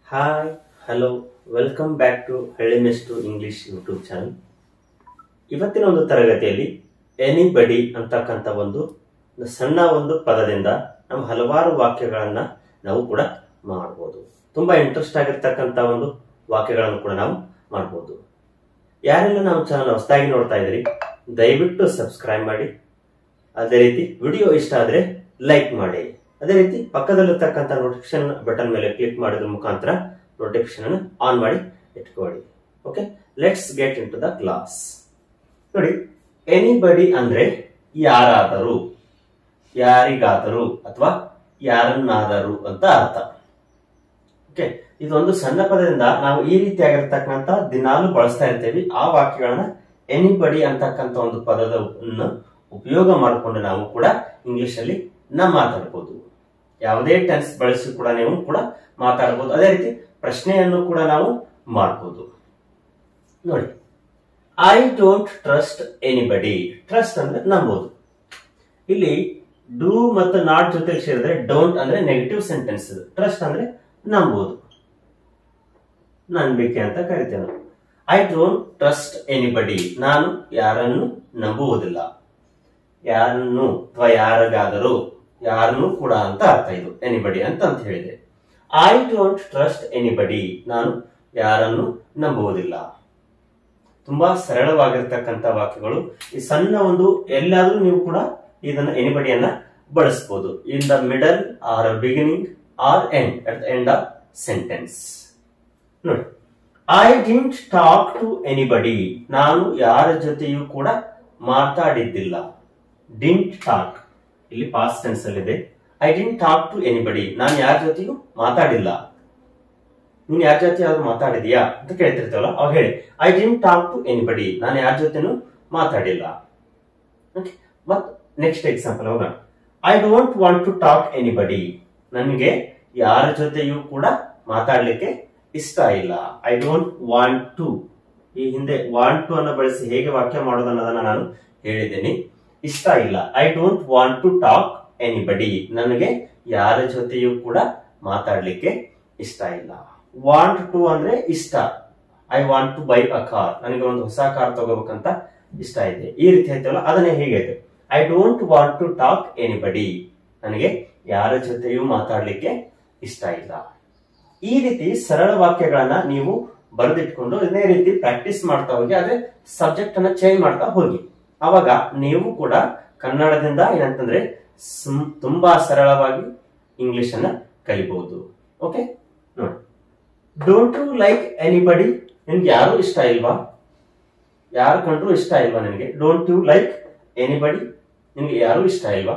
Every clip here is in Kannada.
hi hello welcome back to ಹಳ್ಳಿ ಮೆಸ್ಟು ಇಂಗ್ಲಿಷ್ ಯೂಟ್ಯೂಬ್ ಚಾನಲ್ ಇವತ್ತಿನ ಒಂದು ತರಗತಿಯಲ್ಲಿ ಎನಿ ಬಡಿ ಅಂತಕ್ಕಂಥ ಒಂದು ಸಣ್ಣ ಒಂದು ಪದದಿಂದ ನಾವು ಹಲವಾರು ವಾಕ್ಯಗಳನ್ನ ನಾವು ಕೂಡ ಮಾಡ್ಬೋದು ತುಂಬಾ ಇಂಟ್ರೆಸ್ಟ್ ಆಗಿರ್ತಕ್ಕಂಥ ಒಂದು ವಾಕ್ಯಗಳನ್ನು ಕೂಡ ನಾವು ಮಾಡ್ಬೋದು ಯಾರೆಲ್ಲ ನಮ್ಮ ಚಾನಲ್ ಹೊಸದಾಗಿ ನೋಡ್ತಾ ಇದ್ರಿ ದಯವಿಟ್ಟು ಸಬ್ಸ್ಕ್ರೈಬ್ ಮಾಡಿ ಅದೇ ರೀತಿ ವಿಡಿಯೋ ಇಷ್ಟ ಆದ್ರೆ ಲೈಕ್ ಮಾಡಿ ಅದೇ ರೀತಿ ಪಕ್ಕದಲ್ಲಿರ್ತಕ್ಕಂಥ ನೋಟಿಫಿಕೇಶನ್ ಬಟನ್ ಮೇಲೆ ಕ್ಲಿಕ್ ಮಾಡೋದ್ರ ಮುಖಾಂತರ ನೋಟಿಫಿಕೇಶನ್ ಅನ್ನು ಆನ್ ಮಾಡಿ ಇಟ್ಕೊಳ್ಳಿ okay let's get into the class ನೋಡಿ ಎನಿಬಡಿ ಅಂದ್ರೆ ಯಾರಾದರೂ ಯಾರಿಗಾದರೂ ಅಥವಾ ಯಾರನ್ನಾದರೂ ಅಂತ ಅರ್ಥ ಓಕೆ ಇದೊಂದು ಸಣ್ಣ ಪದದಿಂದ ನಾವು ಈ ರೀತಿಯಾಗಿರ್ತಕ್ಕಂಥ ದಿನಾಲು ಬಳಸ್ತಾ ಇರ್ತೇವೆ ಆ ವಾಕ್ಯಗಳನ್ನ ಎನಿಬಡಿ ಅಂತಕ್ಕಂಥ ಒಂದು ಪದವನ್ನು ಉಪಯೋಗ ಮಾಡಿಕೊಂಡು ನಾವು ಕೂಡ ಇಂಗ್ಲಿಷ್ ಅಲ್ಲಿ ನಾವು ಮಾತಾಡ್ಬೋದು ಯಾವುದೇ ಟೆನ್ಸ್ ಬಳಸಿ ಕೂಡ ನೀವು ಕೂಡ ಮಾತಾಡ್ಬೋದು ಅದೇ ರೀತಿ ಪ್ರಶ್ನೆಯನ್ನು ಕೂಡ ನಾವು ಮಾಡ್ಬೋದು ನೋಡಿ I don't trust anybody trust ಅಂದ್ರೆ ನಂಬೋದು ಇಲ್ಲಿ ಡೂ ಮತ್ತು ನಾಟ್ ಜೊತೆ ಸೇರಿದ್ರೆ ಡೋಂಟ್ ಅಂದ್ರೆ ನೆಗೆಟಿವ್ ಸೆಂಟೆನ್ಸ್ ಟ್ರಸ್ಟ್ ಅಂದ್ರೆ ನಂಬೋದು ನಂಬಿಕೆ ಅಂತ ಕರಿತೇವೆ ನಾವು ಐ ಡೋಂಟ್ ಟ್ರಸ್ಟ್ ಎನಿಬಡಿ ನಾನು ಯಾರನ್ನು ನಂಬುವುದಿಲ್ಲ ಯಾರನ್ನು ಅಥವಾ ಯಾರಿಗಾದರೂ ಯಾರನ್ನು ಕೂಡ ಅಂತ ಅರ್ಥ ಇದು ಎನಿಬಡಿ ಅಂತ ಅಂತ ಹೇಳಿದೆ ಐ ಡೋಂಟ್ ಟ್ರಸ್ಟ್ ಎನಿಬಡಿ ನಾನು ಯಾರನ್ನು ನಂಬುವುದಿಲ್ಲ ತುಂಬಾ ಸರಳವಾಗಿರ್ತಕ್ಕಂಥ ವಾಕ್ಯಗಳು ಈ ಸಣ್ಣ ಒಂದು ಎಲ್ಲಾದ್ರೂ ನೀವು ಕೂಡ ಇದನ್ನ ಎನಿಬಡಿಯನ್ನ ಬಳಸಬಹುದು in the middle or beginning or end at the end of sentence ನೋಡಿ I didn't talk to anybody ನಾನು ಯಾರ ಜೊತೆಯೂ ಕೂಡ ಮಾತಾಡಿದ್ದಿಲ್ಲ ಡಿಂಟ್ ಟಾಕ್ ಇಲ್ಲಿ ಪಾಸ್ಟ್ ಟೆನ್ಸ್ ಅಲ್ಲಿ ಇದೆ I didn't talk to anybody ನಾನು ಯಾರ ಜೊತೆಯೂ ಮಾತಾಡಿಲ್ಲ ನೀನ್ ಯಾರ ಜೊತೆ ಯಾವ್ದು ಮಾತಾಡಿದ್ಯಾ ಅಂತ ಕೇಳ್ತಿರ್ತೇವಲ್ಲ ಅವ್ ಹೇಳಿ I didn't talk to anybody ನಾನು ಯಾರ ಜೊತೆನೂ ಮಾತಾಡಿಲ್ಲ ಮತ್ ನೆಕ್ಸ್ಟ್ ಎಕ್ಸಾಂಪಲ್ ಹೋಗೋಣ I don't want to talk anybody ನನಗೆ ಯಾರ ಜೊತೆಯೂ ಕೂಡ ಮಾತಾಡ್ಲಿಕ್ಕೆ ಇಷ್ಟ ಇಲ್ಲ ಐ ಡೋಂಟ್ ವಾಂಟ್ ಟು ಈ ಹಿಂದೆ ವಾಂಟ್ ಟು ಅನ್ನ ಬಳಸಿ ಹೇಗೆ ವಾಕ್ಯ ಮಾಡೋದು ಅನ್ನೋದನ್ನ ನಾನು ಹೇಳಿದ್ದೇನೆ ಇಷ್ಟ ಇಲ್ಲ I don't want to talk anybody ನನಗೆ ಯಾರ ಜೊತೆಯೂ ಕೂಡ ಮಾತಾಡ್ಲಿಕ್ಕೆ ಇಷ್ಟ ಇಲ್ಲ ವಾಂಟ್ ಟು ಅಂದ್ರೆ ಇಷ್ಟ I want to buy a car ನನಗೆ ಒಂದು ಹೊಸ ಕಾರ್ ತಗೋಬೇಕಂತ ಇಷ್ಟ ಇದೆ ಈ ರೀತಿ ಹೇಳ್ತೇವಲ್ಲ ಅದನ್ನೇ ಹೇಗೆ I don't want to talk anybody ನನಗೆ ಯಾರ ಜೊತೆಯೂ ಮಾತಾಡ್ಲಿಕ್ಕೆ ಇಷ್ಟ ಇಲ್ಲ ಈ ರೀತಿ ಸರಳ ವಾಕ್ಯಗಳನ್ನ ನೀವು ಬರೆದಿಟ್ಕೊಂಡು ಇದೇ ರೀತಿ ಪ್ರಾಕ್ಟೀಸ್ ಮಾಡ್ತಾ ಹೋಗಿ ಆದ್ರೆ ಸಬ್ಜೆಕ್ಟ್ ಅನ್ನ ಚೇಂಜ್ ಮಾಡ್ತಾ ಹೋಗಿ ಅವಾಗ ನೀವು ಕೂಡ ಕನ್ನಡದಿಂದ ಏನಂತಂದ್ರೆ ಸುಮ್- ತುಂಬಾ ಸರಳವಾಗಿ ಇಂಗ್ಲಿಷ್ ಅನ್ನ ಕಲಿಬಹುದು ಓಕೆ ನೋಡಿ ಡೋಂಟ್ ಯು ಲೈಕ್ ಎನಿಬಡಿ ನಿನ್ಗೆ ಯಾರು ಇಷ್ಟ ಇಲ್ವಾ ಯಾರು ಕಂಡ್ರು ಇಷ್ಟ ಇಲ್ವಾ ನಿನಗೆ ಡೋಂಟ್ ಯು ಲೈಕ್ ಎನಿಬಡಿ ನಿನ್ಗೆ ಯಾರು ಇಷ್ಟ ಇಲ್ವಾ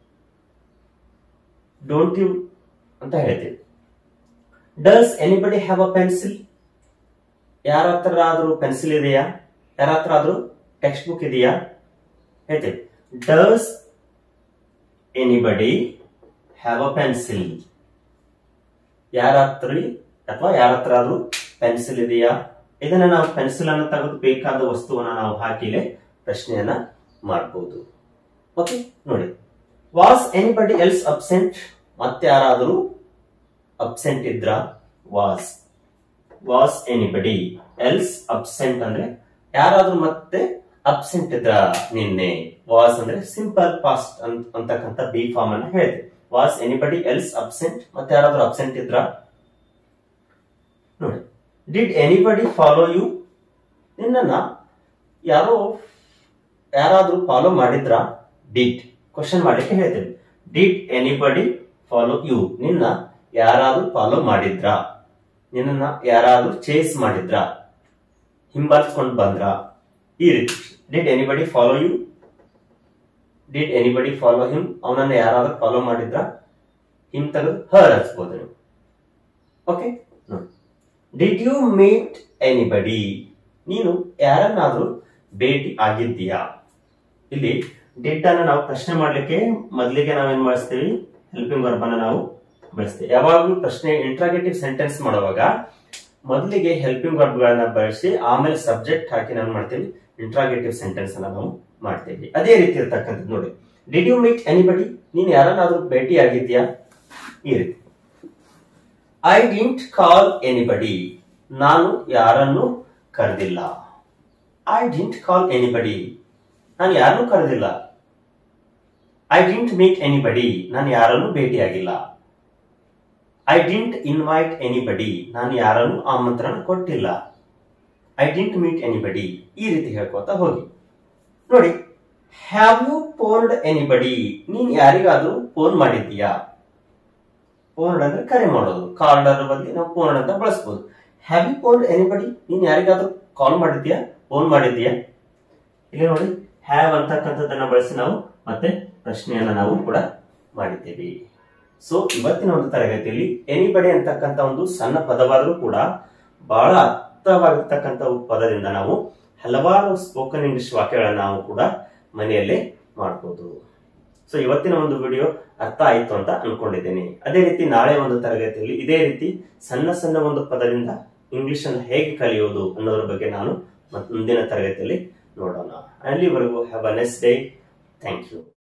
ಡೋಂಟ್ ಯು ಅಂತ ಹೇಳ್ತೀವಿ does anybody have a pencil ಯಾರ ಹತ್ರ ಆದ್ರೂ ಪೆನ್ಸಿಲ್ ಇದೆಯಾ ಯಾರ ಹತ್ರ ಆದ್ರೂ ಟೆಕ್ಸ್ಟ್ ಬುಕ್ ಇದೆಯಾ ಹೇಳ್ತೇವೆ does anybody have a pencil ಯಾರ ಹತ್ರ ಅಥವಾ ಯಾರ ಹತ್ರ ಆದ್ರೂ ಪೆನ್ಸಿಲ್ ಇದೆಯಾ ಇದನ್ನ ನಾವು ಪೆನ್ಸಿಲ್ ಅನ್ನು ತೆಗೆದು ಬೇಕಾದ ವಸ್ತುವನ್ನ ನಾವು ಹಾಕಿಲೆ ಪ್ರಶ್ನೆಯನ್ನ ಮಾಡಬಹುದು ಓಕೆ ನೋಡಿ ವಾಸ್ ಎನಿಬಡಿ ಎಲ್ಸ್ ಅಬ್ಸೆಂಟ್ ಮತ್ತೆ ಯಾರಾದರೂ ಅಬ್ಸೆಂಟ್ ಇದ್ರ was was anybody else absent ಅಂದ್ರೆ ಯಾರಾದ್ರೂ ಮತ್ತೆ ಅಬ್ಸೆಂಟ್ ಇದ್ರ ನಿನ್ನೆ ವಾಸ್ ಅಂದ್ರೆ ಸಿಂಪಲ್ ಪಾಸ್ಟ್ ಅಂತಕ್ಕಂಥ ಬಿ ಫಾರ್ಮ್ ಅನ್ನ ಹೇಳಿದೆ ವಾಸ್ ಎನಿಬಡಿ ಎಲ್ಸ್ ಅಬ್ಸೆಂಟ್ ಮತ್ತೆ ಯಾರಾದ್ರೂ ಅಬ್ಸೆಂಟ್ ಇದ್ರ ನೋಡಿ ಡಿಡ್ ಎನಿಬಡಿ ಫಾಲೋ ಯು ನಿನ್ನನ್ನ ಯಾರೋ ಯಾರಾದ್ರೂ ಫಾಲೋ ಮಾಡಿದ್ರ ಡಿಡ್ ಕ್ವಶನ್ ಮಾಡ್ಲಿಕ್ಕೆ ಹೇಳ್ತೇವೆ ಡಿಡ್ ಎನಿಬಡಿ ಫಾಲೋ ಯು ನಿನ್ನ ಯಾರಾದ್ರೂ ಫಾಲೋ ಮಾಡಿದ್ರ ನಿನ್ನ ಯಾರಾದ್ರೂ ಚೇಸ್ ಮಾಡಿದ್ರ ಹಿಂಬಾಲಿಸ್ಕೊಂಡು ಬಂದ್ರ ಈ ರೀತಿ did anybody follow you did anybody follow him ಅವನನ್ನ ಯಾರಾದ್ರೂ ಫಾಲೋ ಮಾಡಿದ್ರ ಹಿಮ್ ತೆಗೆದು ಹರ್ ಹಚ್ಬೋದು ನೀವು ಓಕೆ ನೋಡಿ ಡಿಡ್ ಯು ಮೀಟ್ ಎನಿಬಡಿ ನೀನು ಯಾರನ್ನಾದ್ರೂ ಭೇಟಿ ಆಗಿದ್ದೀಯಾ ಇಲ್ಲಿ ಡಿಡ್ ಅನ್ನ ನಾವು ಪ್ರಶ್ನೆ ಮಾಡ್ಲಿಕ್ಕೆ ಮೊದಲಿಗೆ ನಾವೇನ್ ಬಳಸ್ತೀವಿ ಹೆಲ್ಪಿಂಗ್ ವರ್ಬ್ ಅನ್ನ ನಾವು ಬಳಸ್ತೀವಿ ಯಾವಾಗಲೂ ಪ್ರಶ್ನೆ ಇಂಟ್ರಾಗೇಟಿವ್ ಸೆಂಟೆನ್ಸ್ ಮಾಡುವಾಗ ಮೊದಲಿಗೆ ಹೆಲ್ಪಿಂಗ್ ವರ್ಬ್ ಗಳನ್ನ ಬಳಸಿ ಆಮೇಲೆ ಸಬ್ಜೆಕ್ಟ್ ಹಾಕಿ ನಾವು ಮಾಡ್ತೀವಿ ಇಂಟ್ರಾಗೇಟಿವ್ ಸೆಂಟೆನ್ಸ್ ಅನ್ನ ನಾವು ಮಾಡ್ತೀವಿ ಅದೇ ರೀತಿ ಇರ್ತಕ್ಕಂಥದ್ದು ನೋಡಿ ಡಿಡ್ ಯು ಮೀಟ್ ಎನಿಬಡಿ ನೀನ್ ಯಾರನ್ನಾದ್ರೂ ಭೇಟಿ ಆಗಿದ್ಯಾ ಈ ರೀತಿ ಐ ಡಿಂಟ್ ಕಾಲ್ ಎನಿಬಡಿ ನಾನು ಯಾರನ್ನು ಕರೆದಿಲ್ಲ ಐ ಡಿಂಟ್ ಕಾಲ್ ಎನಿಬಡಿ ನಾನು ಯಾರನ್ನು ಕರೆದಿಲ್ಲ ಐ ಡಿಂಟ್ ಮೀಟ್ ಎನಿಬಡಿ ನಾನು ಯಾರನ್ನು ಭೇಟಿಯಾಗಿಲ್ಲ ಐ ಡಿಂಟ್ ಇನ್ವೈಟ್ ಎನಿಬಡಿ ನಾನು ಯಾರನ್ನು ಆಮಂತ್ರಣ ಕೊಟ್ಟಿಲ್ಲ ಐ ಡಿಂಟ್ ಮೀಟ್ ಎನಿಬಡಿ ಈ ರೀತಿ ಹೇಳ್ಕೊತಾ ಹೋಗಿ ನೋಡಿ ಹ್ಯಾವ್ ಯು ಫೋನ್ಡ್ ಎನಿಬಡಿ ನೀನ್ ಯಾರಿಗಾದ್ರೂ ಫೋನ್ ಮಾಡಿದ್ದೀಯಾ ಫೋನ್ ಅಂದ್ರೆ ಕರೆ ಮಾಡೋದು ಕಾಲ್ ಅದರ ಬದಲಿ ನಾವು ಫೋನ್ ಅಂತ ಬಳಸ್ಬೋದು ಹ್ಯಾವ್ ಯು ಫೋನ್ಡ್ ಎನಿಬಡಿ ನೀನ್ ಯಾರಿಗಾದ್ರೂ ಕಾಲ್ ಮಾಡಿದ್ಯಾ ಫೋನ್ ಮಾಡಿದ್ಯಾ ಇಲ್ಲಿ ನೋಡಿ ಹ್ಯಾವ್ ಅಂತಕ್ಕಂಥದ್ದನ್ನ ಬಳಸಿ ನಾವು ಮತ್ತೆ ಪ್ರಶ್ನೆಯನ್ನ ನಾವು ಕೂಡ ಮಾಡಿದ್ದೇವೆ ಸೊ ಇವತ್ತಿನ ಒಂದು ತರಗತಿಯಲ್ಲಿ ಎನಿಬಡಿ ಅಂತಕ್ಕಂಥ ಒಂದು ಸಣ್ಣ ಪದವಾದರೂ ಕೂಡ ಬಹಳ ಅರ್ಥವಾಗಿರ್ತಕ್ಕಂಥ ಒಂದು ಪದದಿಂದ ನಾವು ಹಲವಾರು ಸ್ಪೋಕನ್ ಇಂಗ್ಲಿಷ್ ವಾಕ್ಯಗಳನ್ನ ನಾವು ಕೂಡ ಮನೆಯಲ್ಲೇ ಮಾಡ್ಬೋದು ಸೊ ಇವತ್ತಿನ ಒಂದು ವಿಡಿಯೋ ಅರ್ಥ ಆಯ್ತು ಅಂತ ಅನ್ಕೊಂಡಿದ್ದೇನೆ ಅದೇ ರೀತಿ ನಾಳೆ ಒಂದು ತರಗತಿಯಲ್ಲಿ ಇದೇ ರೀತಿ ಸಣ್ಣ ಸಣ್ಣ ಒಂದು ಪದದಿಂದ ಇಂಗ್ಲಿಷ್ ಅನ್ನು ಹೇಗೆ ಕಲಿಯೋದು ಅನ್ನೋದ್ರ ಬಗ್ಗೆ ನಾನು ಮತ್- ಮುಂದಿನ ತರಗತಿಯಲ್ಲಿ ನೋಡೋಣ ಅಲ್ಲಿವರೆಗೂ have a nice day thank you